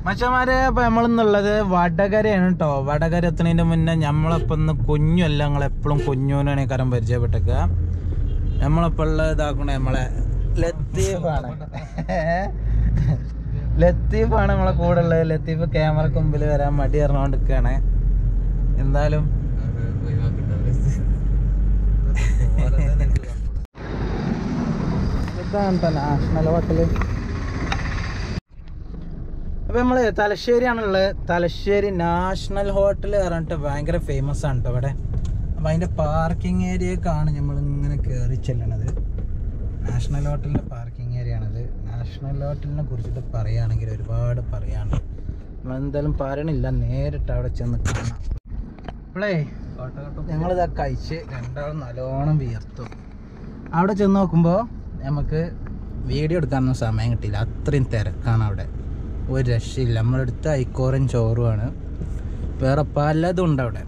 മച്ചന്മാരെ ഇപ്പൊ നമ്മളിന്നുള്ളത് വടകരയാണ് കേട്ടോ വടകര എത്തുന്നതിന്റെ മുന്നേ നമ്മളിപ്പോ ഇന്ന് കുഞ്ഞല്ല ഞങ്ങൾ എപ്പോഴും കുഞ്ഞൂനാണ് ഈ കാരം പരിചയപ്പെട്ടേക്ക നമ്മളിപ്പോ ഉള്ളത് ഇതാക്കണേ നമ്മളെ ലത്തീഫാണ് ലത്തീഫാണ് നമ്മളെ കൂടെ ഉള്ളത് ലത്തീഫ് ക്യാമറക്ക് മുമ്പിൽ വരാൻ മടി പറഞ്ഞുകൊണ്ടിരിക്കുകയാണ് എന്തായാലും ഇതാണ് ട്ടോ നാഷണൽ ഹോട്ടല് അപ്പൊ നമ്മള് തലശ്ശേരിയാണുള്ളത് തലശ്ശേരി നാഷണൽ ഹോട്ടൽ പറഞ്ഞിട്ട് ഭയങ്കര ഫേമസ് ആണ് കേട്ടോ ഇവിടെ അപ്പൊ അതിന്റെ പാർക്കിംഗ് ഏരിയക്കാണ് നമ്മൾ ഇങ്ങനെ കയറി ചെല്ലണത് നാഷണൽ ഹോട്ടലിന്റെ പാർക്കിംഗ് ഏരിയ ആണിത് നാഷണൽ ഹോട്ടലിനെ കുറിച്ചിട്ട് പറയുകയാണെങ്കിൽ ഒരുപാട് പറയാനുണ്ട് നമ്മൾ എന്തായാലും പറയണില്ല നേരിട്ട് അവിടെ ചെന്ന് കാണാം അപ്പോളേ ഞങ്ങളിതാ കഴിച്ച് രണ്ടാളും നല്ലോണം വിയർത്തു അവിടെ ചെന്ന് നോക്കുമ്പോൾ നമുക്ക് വീഡിയോ എടുക്കാനൊന്നും സമയം കിട്ടിയില്ല അത്രയും തിരക്കാണ് അവിടെ ഒരു രക്ഷയില്ല നമ്മളെടുത്ത ഐക്കോറൻ ചോറുമാണ് വേറെ പലതും ഉണ്ട് അവിടെ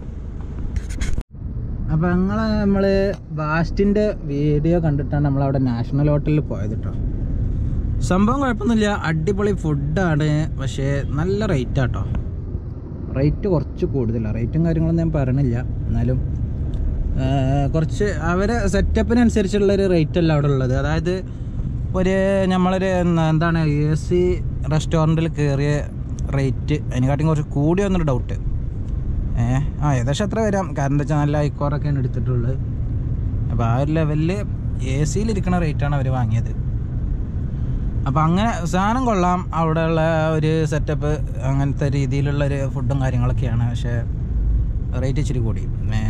അപ്പം ഞങ്ങൾ നമ്മൾ ബാസ്റ്റിൻ്റെ വീഡിയോ കണ്ടിട്ടാണ് നമ്മളവിടെ നാഷണൽ ഹോട്ടലിൽ പോയത് കേട്ടോ സംഭവം കുഴപ്പമൊന്നുമില്ല അടിപൊളി ഫുഡാണ് പക്ഷേ നല്ല റേറ്റ് ആട്ടോ റേറ്റ് കുറച്ച് കൂടുതലാണ് റേറ്റും കാര്യങ്ങളൊന്നും ഞാൻ പറയണില്ല എന്നാലും ആ, കുറച്ച് അവരെ സെറ്റപ്പിനനുസരിച്ചുള്ളൊരു റേറ്റ് അല്ല അവിടെ ഉള്ളത് അതായത് ഒരു നമ്മളൊരു എന്താ- എന്താണ് എ സി റെസ്റ്റോറൻറ്റിൽ കയറിയ റേറ്റ് അതിനെക്കാട്ടിയും കുറച്ച് കൂടി വന്നൊരു ഡൗട്ട് ഏ ആ ഏകദേശം എത്ര വരാം കാരണം എന്താ വെച്ചാൽ നല്ല ഐക്കോറൊക്കെയാണ് എടുത്തിട്ടുള്ളത് അപ്പോൾ ആ ഒരു ലെവലിൽ എ സിയിലിരിക്കണ റേറ്റാണ് അവർ വാങ്ങിയത് അപ്പം അങ്ങനെ സാധനം കൊള്ളാം അവിടെയുള്ള ഒരു സെറ്റപ്പ് അങ്ങനത്തെ രീതിയിലുള്ള ഒരു ഫുഡും കാര്യങ്ങളൊക്കെയാണ് പക്ഷേ റേറ്റ് ഇച്ചിരി കൂടി ഏ,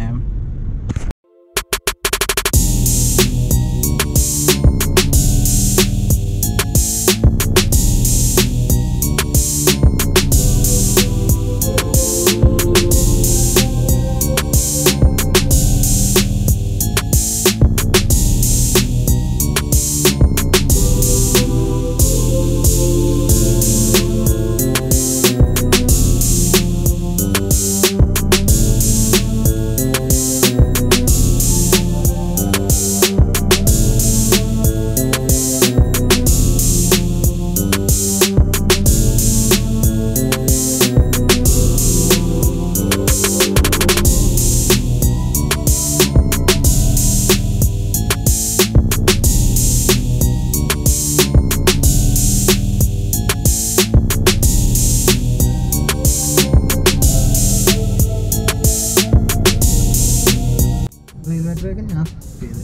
റെയിൽവേ ട്രാക്ക് ഞാൻ skip ചെയ്തു.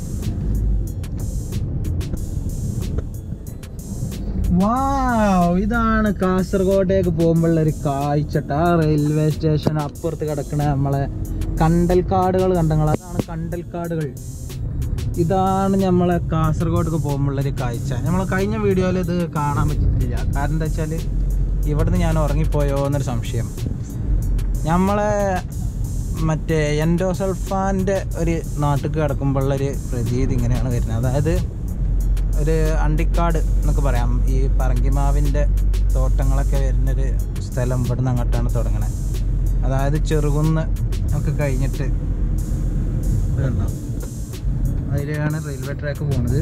വാവ് ഇതാണ് കാസർഗോഡേക്ക് പോകുമ്പോഴുള്ള ഒരു കാഴ്ചട്ട ആ റെയിൽവേ സ്റ്റേഷൻ അപ്പുറത്ത് കിടക്കണ നമ്മളെ കണ്ടൽക്കാടുകൾ കണ്ടങ്ങൾ അതാണ് കണ്ടൽക്കാടുകൾ ഇതാണ് നമ്മളെ കാസർഗോഡേക്ക് പോകുമ്പോഴുള്ള ഒരു കാഴ്ച നമ്മൾ കഴിഞ്ഞ വീഡിയോയിൽ ഇത് കാണാൻ പറ്റിയിട്ടില്ല കാരണം എന്താ വെച്ചാൽ ഇവിടുന്ന് ഞാൻ ഉറങ്ങിപ്പോയോ എന്നൊരു സംശയം നമ്മളെ മറ്റേ എൻഡോസൾഫാൻ്റെ ഒരു നാട്ടിലേക്ക് കിടക്കുമ്പോഴുള്ളൊരു പ്രതീതി ഇങ്ങനെയാണ് വരുന്നത് അതായത് ഒരു അണ്ടിക്കാട് എന്നൊക്കെ പറയാം ഈ പറങ്കിമാവിൻ്റെ തോട്ടങ്ങളൊക്കെ വരുന്നൊരു സ്ഥലം ഇവിടുന്ന് അങ്ങോട്ടാണ് തുടങ്ങണത് അതായത് ചെറുകുന്ന് ഒക്കെ കഴിഞ്ഞിട്ട് ഇതുണ്ടോ അതിലാണ് റെയിൽവേ ട്രാക്ക് പോണത്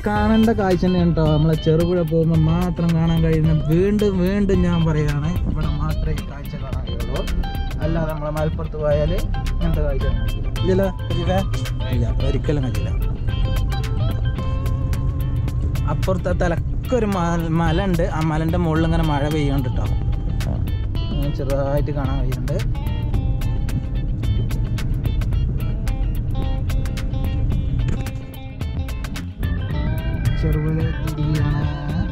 കാണേണ്ട കാഴ്ച തന്നെയാണ് കേട്ടോ നമ്മളെ ചെറുപുഴ പോകുമ്പോൾ മാത്രം കാണാൻ കഴിയുന്ന വീണ്ടും വീണ്ടും ഞാൻ പറയുകയാണ് ഇവിടെ മാത്രമേ ഈ കാഴ്ച കാണാൻ കഴിയുള്ളൂ അല്ലാതെ നമ്മളെ മലപ്പുറത്ത് പോയാൽ ഇങ്ങനത്തെ കാഴ്ച കാണാൻ കഴിയില്ല. ഇല്ലല്ലോ ഖലീഫേ? ഇല്ല ഒരിക്കലും കഴിയില്ല അപ്പുറത്തെ തലക്കൊരു മല മല ഉണ്ട് ആ മലൻ്റെ മുകളിൽ ഇങ്ങനെ മഴ പെയ്യുന്നുണ്ട് കേട്ടോ ഇങ്ങനെ ചെറുതായിട്ട് കാണാൻ കഴിയുന്നുണ്ട് ചെറുപുഴ തിരിയാണ്